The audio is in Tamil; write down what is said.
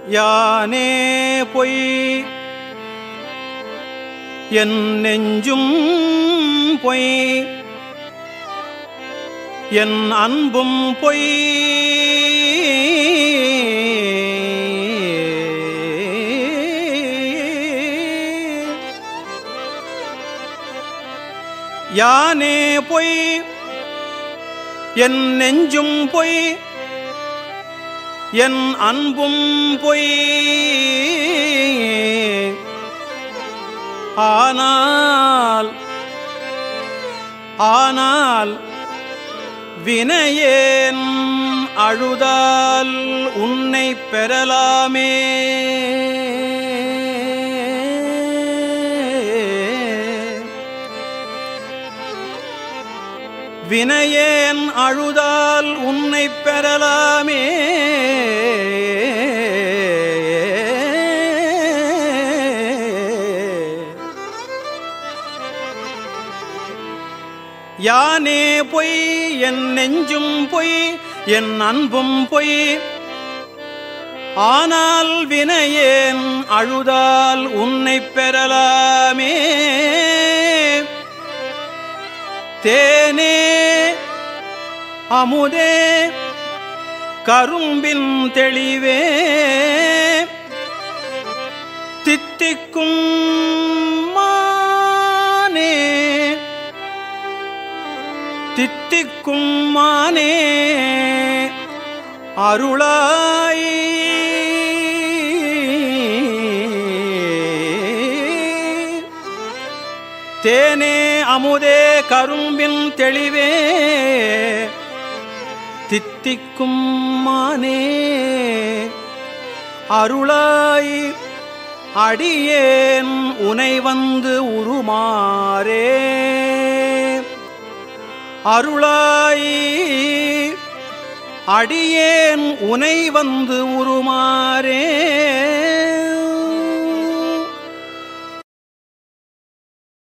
யானே பொய் என் நெஞ்சும் பொய் என் அன்பும் பொய் யானே பொய் என் நெஞ்சும் பொய் என் அன்பும் பொய் ஆனால் ஆனால் வினையேன் அழுதால் உன்னை பெறலாமே வினையேன் அழுதால் உன்னை பெறலாமே யானே பொய் என் நெஞ்சும் பொய் என் அன்பும் பொய் ஆனால் வினையேன் அழுதால் உன்னை பெறலாமே தேனே அமுதே கரும்பின் தெளிவே தித்திக்கும் மானே தித்திக்கும் மானே அருளாய் தேனே அமுதே கரும்பின் தெளிவே தித்திக்கும் மானே அருளாய் அடியேன் உனை வந்து உருமாறே அருளாய் அடியேன் உனை வந்து உருமாறே